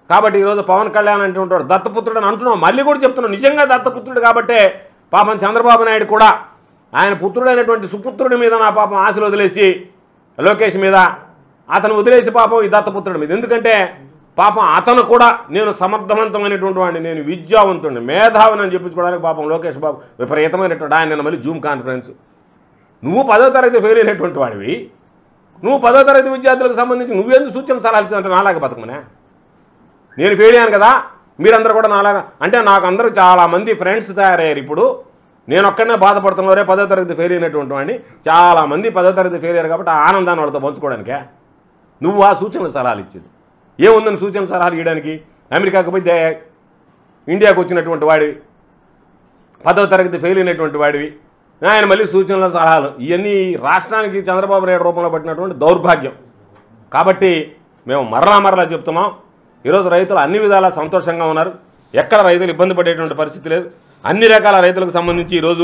కాబట్టి ఈరోజు పవన్ కళ్యాణ్ అంటే ఉంటాడు దత్తపుత్రుడు అని అంటున్నాం మళ్ళీ కూడా చెప్తున్నాం నిజంగా దత్తపుత్రుడు కాబట్టే పాపం చంద్రబాబు నాయుడు కూడా ఆయన పుత్రుడైనటువంటి సుపుత్రుడి మీద నా పాపం ఆశలు వదిలేసి లోకేష్ మీద అతను వదిలేసి పాపం ఈ దత్తపుత్రుడి మీద ఎందుకంటే పాపం అతను కూడా నేను సమర్థవంతమైనటువంటి వాడిని నేను విద్యావంతుడిని మేధావిని అని చెప్పించుకోవడానికి పాపం లోకేష్ బాబు విపరీతమైనటువంటి ఆయన నిన్న మళ్ళీ జూమ్ కాన్ఫరెన్స్ నువ్వు పదో తరగతి ఫెయిల్ అయినటువంటి వాడివి నువ్వు పదో తరగతి విద్యార్థులకు సంబంధించి నువ్వెందుకు సూచన సలహాలు ఇచ్చావంటే నాలాగా బతకమనే నేను ఫెయిల్ అయ్యాను కదా మీరందరూ కూడా నాలాగా అంటే నాకు అందరూ చాలామంది ఫ్రెండ్స్ తయారయ్యారు ఇప్పుడు నేను ఒక్కడనే బాధపడుతున్నారే పదో తరగతి ఫెయిల్ అయినటువంటి వాడిని చాలామంది పదో తరగతి ఫెయిల్ అయ్యారు కాబట్టి ఆ ఆనందాన్ని వాళ్ళతో పంచుకోవడానికే నువ్వు ఆ సూచనలు సలహాలు ఇచ్చేది ఏముందని సూచన సలహాలు ఇవ్వడానికి అమెరికాకు పోయి దే- ఇండియాకు వచ్చినటువంటి వాడివి పదవ తరగతి ఫెయిల్ అయినటువంటి వాడివి ఆయన మళ్ళీ సూచనలు సలహాలు ఇవన్నీ రాష్ట్రానికి చంద్రబాబు నాయుడు రూపంలో పట్టినటువంటి దౌర్భాగ్యం కాబట్టి మేము మరలా మరలా చెప్తున్నాం ఈరోజు రైతులు అన్ని విధాలా సంతోషంగా ఉన్నారు ఎక్కడ రైతులు ఇబ్బంది పడేటువంటి పరిస్థితి లేదు అన్ని రకాల రైతులకు సంబంధించి ఈరోజు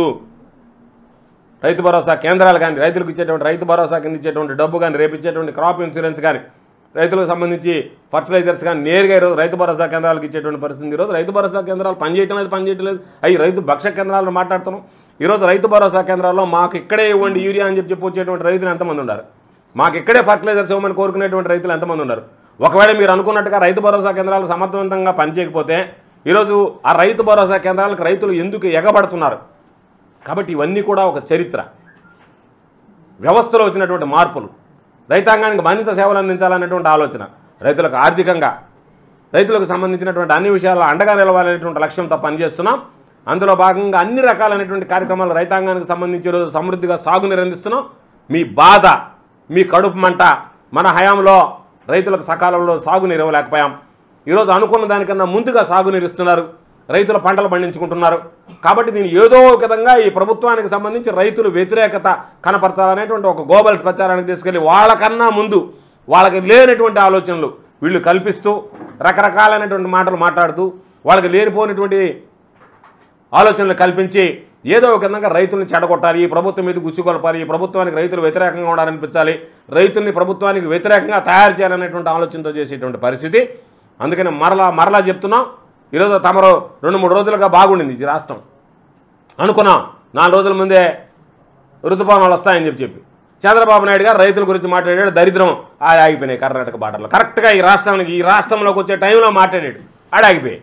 రైతు భరోసా కేంద్రాలు కానీ రైతులకు ఇచ్చేటువంటి రైతు భరోసా కింద ఇచ్చేటువంటి డబ్బు కానీ రేపు ఇచ్చేటువంటి క్రాప్ ఇన్సూరెన్స్ కానీ రైతులకు సంబంధించి ఫర్టిలైజర్స్ కానీ నేరుగా ఈరోజు రైతు భరోసా కేంద్రాలకు ఇచ్చేటువంటి పరిస్థితి ఈరోజు రైతు భరోసా కేంద్రాలు పనిచేయటం లేదు పనిచేయటం లేదు అవి రైతు భక్ష కేంద్రాలను మాట్లాడుతున్నాం ఈరోజు రైతు భరోసా కేంద్రాల్లో మాకు ఇక్కడే ఇవ్వండి యూరియా అని చెప్పి చెప్పి వచ్చేటువంటి రైతులు ఎంతమంది ఉన్నారు మాకు ఇక్కడే ఫర్టిలైజర్స్ ఇవ్వమని కోరుకునేటువంటి రైతులు ఎంతమంది ఉన్నారు ఒకవేళ మీరు అనుకున్నట్టుగా రైతు భరోసా కేంద్రాలు సమర్థవంతంగా పనిచేయకపోతే ఈరోజు ఆ రైతు భరోసా కేంద్రాలకు రైతులు ఎందుకు ఎగబడుతున్నారు కాబట్టి ఇవన్నీ కూడా ఒక చరిత్ర వ్యవస్థలో వచ్చినటువంటి మార్పులు రైతాంగానికి బాధ్యత సేవలు అందించాలనేటువంటి ఆలోచన రైతులకు ఆర్థికంగా రైతులకు సంబంధించినటువంటి అన్ని విషయాల్లో అండగా నిలవాలనేటువంటి లక్ష్యంతో పనిచేస్తున్నాం అందులో భాగంగా అన్ని రకాలైనటువంటి కార్యక్రమాలు రైతాంగానికి సంబంధించి ఈరోజు సమృద్ధిగా సాగునీరు అందిస్తున్నాం మీ బాధ మీ కడుపు మంట మన హయాంలో రైతులకు సకాలంలో సాగునీరు ఇవ్వలేకపోయాం ఈరోజు అనుకున్న దానికన్నా ముందుగా సాగునీరు ఇస్తున్నారు రైతుల పంటలు పండించుకుంటున్నారు కాబట్టి దీన్ని ఏదో ఒక విధంగా ఈ ప్రభుత్వానికి సంబంధించి రైతులు వ్యతిరేకత కనపరచాలనేటువంటి ఒక గోబల్స్ ప్రచారానికి తీసుకెళ్ళి వాళ్ళకన్నా ముందు వాళ్ళకి లేనటువంటి ఆలోచనలు వీళ్ళు కల్పిస్తూ రకరకాలైనటువంటి మాటలు మాట్లాడుతూ వాళ్ళకి లేనిపోయినటువంటి ఆలోచనలు కల్పించి ఏదో ఒక విధంగా రైతుల్ని చెడగొట్టాలి ఈ ప్రభుత్వం మీద గుచ్చికొలపాలి ఈ ప్రభుత్వానికి రైతులు వ్యతిరేకంగా ఉండాలనిపించాలి రైతుల్ని ప్రభుత్వానికి వ్యతిరేకంగా తయారు చేయాలనేటువంటి ఆలోచనతో చేసేటువంటి పరిస్థితి అందుకని మరలా మరలా చెప్తున్నాం ఈరోజు తమరు రెండు మూడు రోజులుగా బాగుండింది ఈ రాష్ట్రం అనుకున్నాం నాలుగు రోజుల ముందే ఋతుపవనాలు వస్తాయని చెప్పి చెప్పి చంద్రబాబు నాయుడు గారు రైతుల గురించి మాట్లాడాడు దరిద్రం ఆడ ఆగిపోయినాయి కర్ణాటక బార్డర్లో కరెక్ట్గా ఈ రాష్ట్రానికి ఈ రాష్ట్రంలోకి వచ్చే టైంలో మాట్లాడాడు ఆడ ఆగిపోయాయి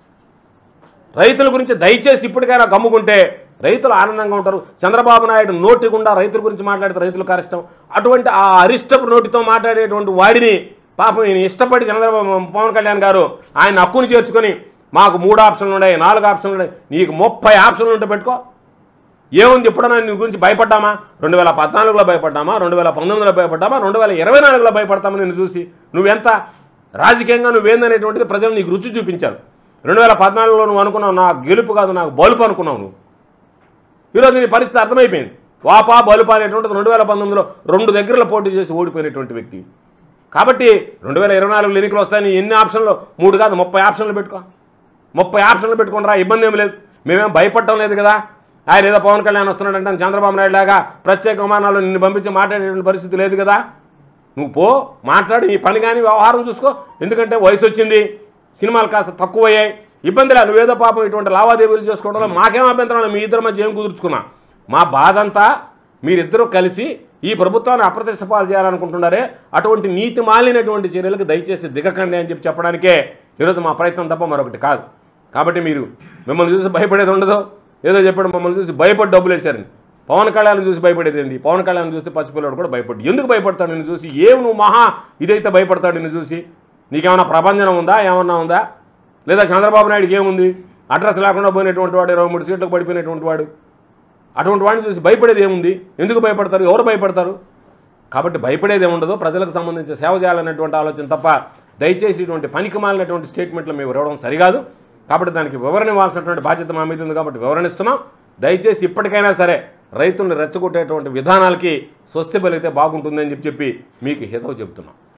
రైతుల గురించి దయచేసి ఇప్పటికైనా గమ్ముకుంటే రైతులు ఆనందంగా ఉంటారు చంద్రబాబు నాయుడు నోటి గుండా రైతుల గురించి మాట్లాడితే రైతులకు అరిష్టం అటువంటి ఆ అరిష్టపు నోటితో మాట్లాడేటువంటి వాడిని పాపం ఈయన ఇష్టపడి చంద్రబాబు పవన్ కళ్యాణ్ గారు ఆయన హక్కుని చేర్చుకొని మాకు మూడు ఆప్షన్లు ఉన్నాయి నాలుగు ఆప్షన్లు ఉన్నాయి నీకు ముప్పై ఆప్షన్లు ఉంటే పెట్టుకో ఏముంది ఎప్పుడన్నా నీ గురించి భయపడ్డామా రెండు వేల పద్నాలుగులో భయపడ్డామా రెండు వేల పంతొమ్మిదిలో భయపడ్డామా రెండు వేల ఇరవై నాలుగులో భయపడతామా నిన్ను చూసి నువ్వెంత రాజకీయంగా నువ్వేందనేటువంటిది ప్రజలు నీకు రుచి చూపించారు రెండు వేల పద్నాలుగులో నువ్వు అనుకున్నావు నా గెలుపు కాదు నాకు బలుపు అనుకున్నావు నువ్వు ఈరోజు నీ పరిస్థితి అర్థమైపోయింది వాపా బలుపా అనేటువంటిది రెండు వేల పంతొమ్మిదిలో రెండు దగ్గరలో పోటీ చేసి ఓడిపోయినటువంటి వ్యక్తి కాబట్టి రెండు వేల ఇరవై నాలుగులో ఎన్నికలు వస్తాయని ఎన్ని ఆప్షన్లు మూడు కాదు ముప్పై ఆప్షన్లు పెట్టుకో ముప్పై ఆప్షన్లు పెట్టుకుని రా ఇబ్బంది ఏం లేదు మేమేం భయపడటం లేదు కదా ఆయన ఏదో పవన్ కళ్యాణ్ వస్తున్నాడంటే చంద్రబాబు నాయుడు లాగా ప్రత్యేక విమానాలు నిన్ను పంపించి మాట్లాడేటువంటి పరిస్థితి లేదు కదా నువ్వు పో మాట్లాడు ఈ పని కానీ వ్యవహారం చూసుకో ఎందుకంటే వయసు వచ్చింది సినిమాలు కాస్త తక్కువయ్యాయి ఇబ్బంది లేదు నువ్వేదో పాపం ఇటువంటి లావాదేవీలు చేసుకోవడంలో మాకేం అభ్యంతరం లేదు, మీ ఇద్దరి మధ్య ఏం కుదుర్చుకున్నా మా బాధ అంతా మీరిద్దరూ కలిసి ఈ ప్రభుత్వాన్ని అప్రతిష్ట పాలు చేయాలనుకుంటున్నారే అటువంటి నీతి మాలినటువంటి చర్యలకు దయచేసి దిగకండి అని చెప్పి చెప్పడానికే ఈరోజు మా ప్రయత్నం తప్ప మరొకటి కాదు కాబట్టి మీరు మిమ్మల్ని చూసి భయపడేది ఉండదు ఏదో చెప్పడం మమ్మల్ని చూసి భయపడి డబ్బులు వేశారని పవన్ కళ్యాణ్ చూసి భయపడేది ఏంది పవన్ కళ్యాణ్ చూస్తే పసిపిల్లడు కూడా భయపడి ఎందుకు భయపడతాడు నిన్ను చూసి ఏం నువ్వు మహా ఇదైతే భయపడతాడు నిన్ను చూసి నీకేమైనా ప్రభంజనం ఉందా ఏమన్నా ఉందా లేదా చంద్రబాబు నాయుడుకి ఏముంది అడ్రస్ లేకుండా పోయినటువంటి వాడు ఇరవై మూడు సీట్లకు పడిపోయినటువంటి వాడు అటువంటి వాడిని చూసి భయపడేది ఏముంది ఎందుకు భయపడతారు ఎవరు భయపడతారు కాబట్టి భయపడేది ఏముండదు ప్రజలకు సంబంధించి సేవ చేయాలనేటువంటి ఆలోచన తప్ప దయచేసి ఇటువంటి పనికి మాలినటువంటి స్టేట్మెంట్లు మేము ఇవ్వడం సరికాదు కాబట్టి దానికి వివరణ ఇవ్వాల్సినటువంటి బాధ్యత మా మీద ఉంది కాబట్టి వివరణిస్తున్నాం దయచేసి ఇప్పటికైనా సరే రైతులను రెచ్చగొట్టేటువంటి విధానాలకి స్వస్తి పలిగితే బాగుంటుందని చెప్పి చెప్పి మీకు హితవు చెప్తున్నాం